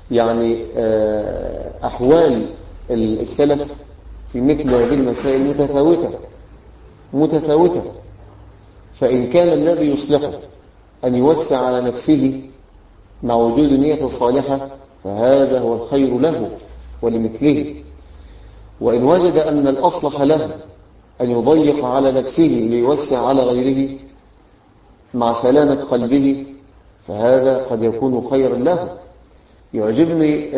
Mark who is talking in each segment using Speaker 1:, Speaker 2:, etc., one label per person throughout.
Speaker 1: يعني أحوال السلف في مثل هذه المسائل متفاوتة متفاوتة فإن كان الذي يصلحه أن يوسع على نفسه مع وجود النية الصالحة فهذا هو الخير له ولمثله وإن وجد أن الأصلح له أن يضيق على نفسه ليوسع على غيره مع سلامة قلبه فهذا قد يكون خيرا له يعجبني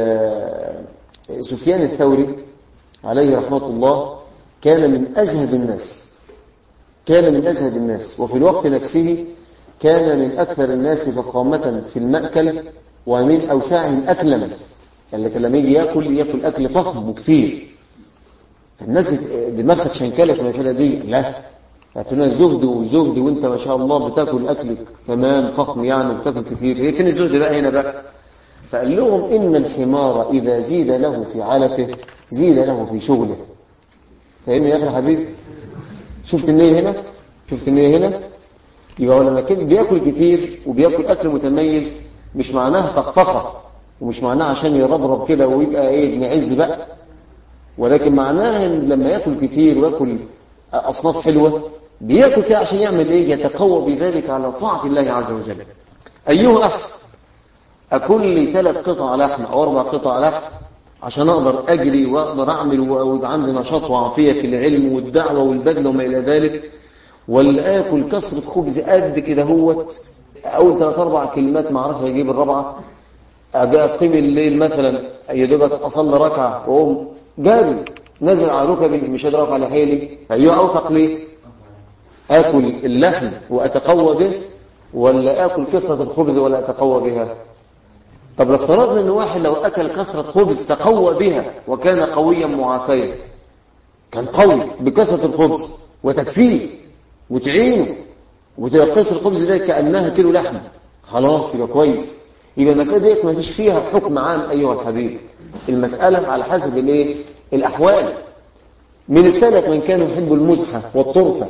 Speaker 1: سفيان الثوري عليه رحمة الله كان من أزهد الناس كان من أزهد الناس وفي الوقت نفسه كان من أكثر الناس فخامة في المأكل ومن أوساعهم أكلا يعني لما يجي يأكل يأكل أكل فخم وكثير فالناس دماغها تشنكلت المسألة دي لا هتقولنا زهد وزهد وانت ما شاء الله بتاكل أكل تمام فخم يعني بتاكل كثير هي فين الزهد بقى هنا بقى فقال لهم إن الحمار إذا زيد له في علفه زيد له في شغله فاهمني يا أخي الحبيب شفت النية هنا شفت النية هنا يبقى لما كان بياكل كتير وبياكل أكل متميز مش معناها فخفخة ومش معناها عشان يربرب كده ويبقى ايه ابن عز بقى ولكن معناها ان لما ياكل كتير وياكل أصناف حلوة بياكل كده عشان يعمل ايه يتقوى بذلك على طاعة الله عز وجل أيها أحسن أكل لي ثلاث قطع لحم أو أربع قطع لحم عشان أقدر أجري وأقدر أعمل ويبقى عندي نشاط وعافية في العلم والدعوة والبذل وما إلى ذلك ولا آكل كسرة خبز قد كده هوت أول ثلاث أربع كلمات ما أعرفش أجيب الرابعة أجي أقيم الليل مثلا يا دوبك أصلي ركعة وأقوم جاري نزل على ركبي مش قادر أقف على حيلي أيوه أوفق ليه؟ آكل اللحم وأتقوى به ولا آكل كسرة الخبز ولا أتقوى بها طب لو افترضنا ان واحد لو اكل كسرة خبز تقوى بها وكان قويا معافيا كان قوي بكسرة الخبز وتكفيه وتعينه وتبقى كسرة الخبز ده كأنها كيلو لحم خلاص يبقى كويس يبقى المسألة ديت ما فيش فيها حكم عام أيها الحبيب المسألة على حسب الايه الأحوال من السلف من كان يحب المزحة والطرفة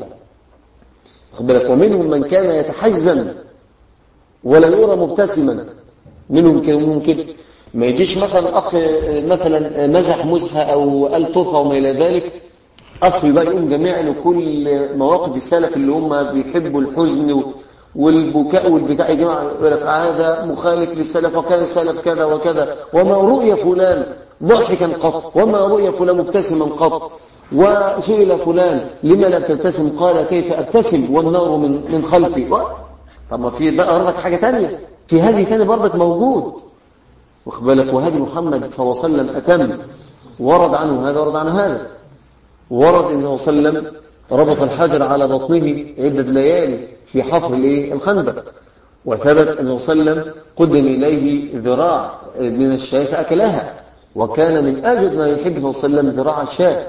Speaker 1: خد بالك ومنهم من كان يتحزن ولا يرى مبتسما منهم كده ومنهم كده ما يجيش مثلا أخ مثلا مزح مزحة أو قال طرفة وما إلى ذلك أخ يبقى يقوم جميع له كل مواقف السلف اللي هم بيحبوا الحزن والبكاء والبتاع يا جماعه يقول لك هذا مخالف للسلف وكان السلف كذا وكذا وما رؤي فلان ضاحكا قط وما رؤي فلان مبتسما قط وسئل فلان لما لا تبتسم قال كيف ابتسم والنار من من خلفي طب ما في بقى برضك حاجه ثانيه في هذه ثاني برضك موجود واخد بالك وهدي محمد صلى الله عليه وسلم اتم ورد عنه هذا ورد عن هذا ورد انه صلى الله عليه وسلم ربط الحجر على بطنه عدة ليالي في حفر الايه الخندق وثبت أنه صلى الله عليه وسلم قدم إليه ذراع من الشاة فأكلها وكان من أجد ما يحب صلى الله عليه وسلم ذراع الشاة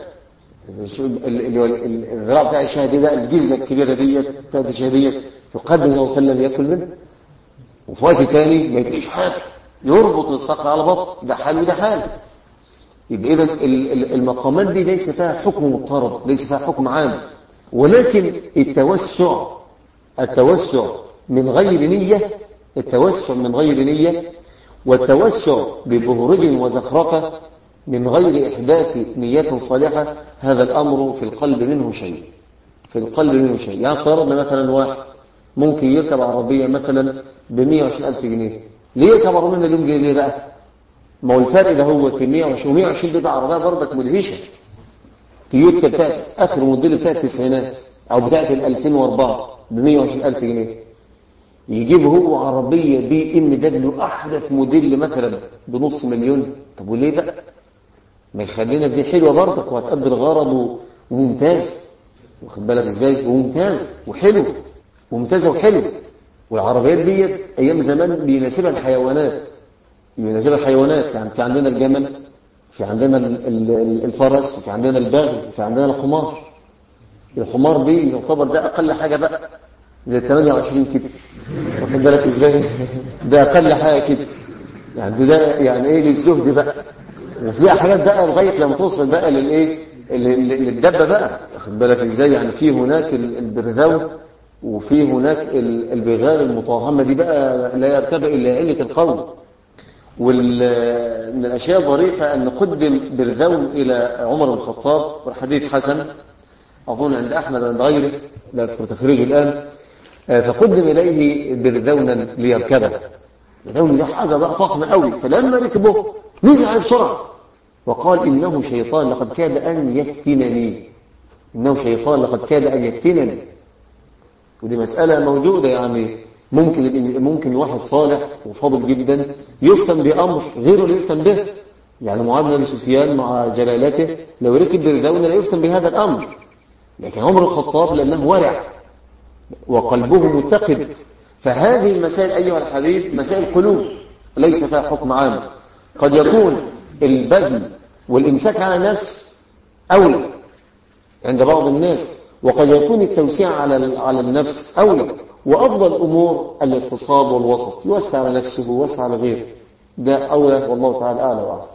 Speaker 1: الذراع بتاع الشاة دي ده الجزلة الكبيرة دي بتاعت الشاة دي تقدم صلى الله عليه وسلم يأكل منها وفي وقت تاني ما يتلاقيش حاجة يربط الصخر على بطن ده حال وده حال يبقى إذا المقامات دي ليس فيها حكم مضطرب ليس فيها حكم عام ولكن التوسع التوسع من غير نية التوسع من غير نية والتوسع ببهرج وزخرفة من غير إحداث نية صالحة هذا الأمر في القلب منه شيء في القلب منه شيء يعني فرضنا مثلا واحد ممكن يركب عربية مثلا ب 120 ألف جنيه ليه يركب عربية مليون جنيه بقى ما هو الفرق ده هو في 120 120 دي بقى عربيه برضك مدهشه تويوتا بتاعت اخر موديل بتاعت التسعينات او بتاعت ال 2004 ب 120000 جنيه يجيب هو عربيه بي ام دبليو احدث موديل مثلا بنص مليون طب وليه بقى ما يخلينا دي حلوه برضك وهتقضي الغرض وممتاز واخد بالك ازاي وممتاز وحلو وممتازه وحلو والعربيات ديت ايام زمان بيناسبها الحيوانات ينزل الحيوانات يعني في عندنا الجمل في عندنا الفرس وفي عندنا البغل وفي عندنا الحمار الحمار دي يعتبر ده أقل حاجة بقى زي ال 28 كده واخد بالك ازاي ده أقل حاجة كده يعني ده يعني ايه للزهد بقى وفي حاجات بقى لغاية لما توصل بقى للايه للدبة بقى واخد بالك ازاي يعني في هناك البرذاو وفي هناك البغال المطاهمة دي بقى لا يرتبع إلا علة القول ومن الأشياء الظريفة أن قدم برذون إلى عمر بن الخطاب والحديث حسن أظن عند أحمد عند غيره لا أذكر تخريجه الآن فقدم إليه برذونا ليركبه برذون ده حاجة بقى فخمة قوي فلما ركبه نزع بسرعة وقال إنه شيطان لقد كاد أن يفتنني إنه شيطان لقد كاد أن يفتنني ودي مسألة موجودة يعني ممكن ممكن واحد صالح وفاضل جدا يفتن بأمر غيره اللي يفتن به يعني معاذ بن ابي سفيان مع جلالته لو ركب بردونه لا يفتن بهذا الأمر لكن عمر الخطاب لأنه ورع وقلبه متقد فهذه المسائل أيها الحبيب مسائل قلوب ليس فيها حكم عام قد يكون البذل والإمساك على النفس أولى عند بعض الناس وقد يكون التوسيع على على النفس أولى وأفضل الأمور الاقتصاد والوسط يوسع على نفسه ويوسع على غيره ده أولى والله تعالى أعلى وأعلم